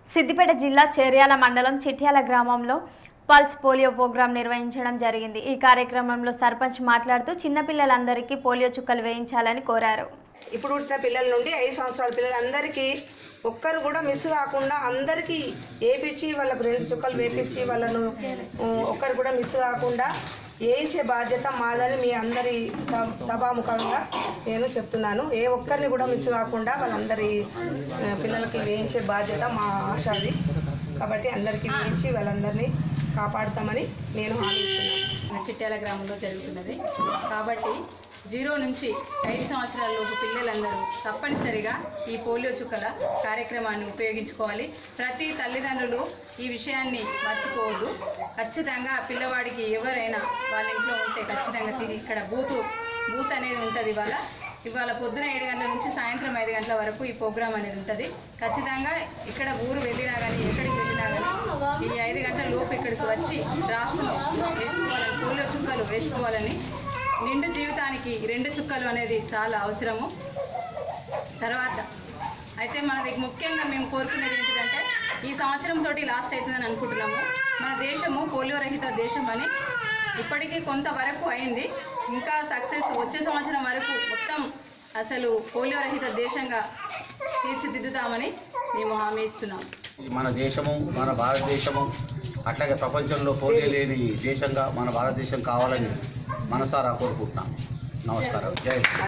సిద్దిపేట జిల్లా చేర్యాల మండలం చిట్యాల గ్రామంలో పల్స్ పోలియో ప్రోగ్రాం నిర్వహించడం జరిగింది ఈ కార్యక్రమంలో సర్పంచ్ మాట్లాడుతూ చిన్నపిల్లలందరికీ పోలియో చుక్కలు వేయించాలని కోరారు ఇప్పుడు పుట్టిన పిల్లల నుండి ఐదు సంవత్సరాల పిల్లలందరికీ ఒక్కరు కూడా మిస్ కాకుండా అందరికీ వేపించి వాళ్ళకు రెండు చుక్కలు వేపించి వాళ్ళను ఉ, ఒక్కరు కూడా మిస్ కాకుండా వేయించే బాధ్యత మాదని మీ అందరి స- సభాముఖంగా నేను చెప్తున్నాను ఏ ఒక్కరిని కూడా మిస్ కాకుండా వాళ్ళందరి ఆ, పిల్లలకి వేయించే బాధ్యత మా ఆశాది కాబట్టి అందరికీ వేయించి వాళ్ళందరినీ కాపాడుతామని నేను హామీ ఇస్తున్నాను మన చిట్యాల గ్రామంలో జరుగుతున్నది కాబట్టి జీరో నుంచి ఐదు సంవత్సరాల లోపు పిల్లలందరూ తప్పనిసరిగా ఈ పోలియో చుక్కల కార్యక్రమాన్ని ఉపయోగించుకోవాలి ప్రతి తల్లిదండ్రులు ఈ విషయాన్ని మర్చిపోవద్దు ఖచ్చితంగా పిల్లవాడికి ఎవరైనా వాళ్ళ ఇంట్లో ఉంటే ఖచ్చితంగా తిరిగి ఇక్కడ బూత్ బూత్ అనేది ఉంటుంది ఇవాళ ఇవాళ పొద్దున ఏడు గంటల నుంచి సాయంత్రం ఐదు గంటల వరకు ఈ ప్రోగ్రామ్ అనేది ఉంటుంది ఖచ్చితంగా ఇక్కడ ఊరు వెళ్ళినా కానీ ఎక్కడికి వెళ్ళినా కానీ ఈ ఐదు గంటల లోపు ఇక్కడికి వచ్చి డ్రాప్స్ను వేసుకోవాలని పోలియో చుక్కలు వేసుకోవాలని నిండు జీవితానికి ఈ రెండు చుక్కలు అనేది చాలా అవసరము తర్వాత అయితే మనది ముఖ్యంగా మేము కోరుకునేది ఏంటిదంటే ఈ సంవత్సరం తోటి లాస్ట్ అవుతుందని అనుకుంటున్నాము మన దేశము పోలియో రహిత దేశం అని ఇప్పటికీ కొంతవరకు అయింది ఇంకా సక్సెస్ వచ్చే సంవత్సరం వరకు మొత్తం అసలు పోలియో రహిత దేశంగా తీర్చిదిద్దుతామని మేము హామీ ఇస్తున్నాం మన దేశము మన భారతదేశము అట్లాగే ప్రపంచంలో పోటీ లేని దేశంగా మన భారతదేశం కావాలని మనసారా కోరుకుంటున్నాం నమస్కారం జై హింద్.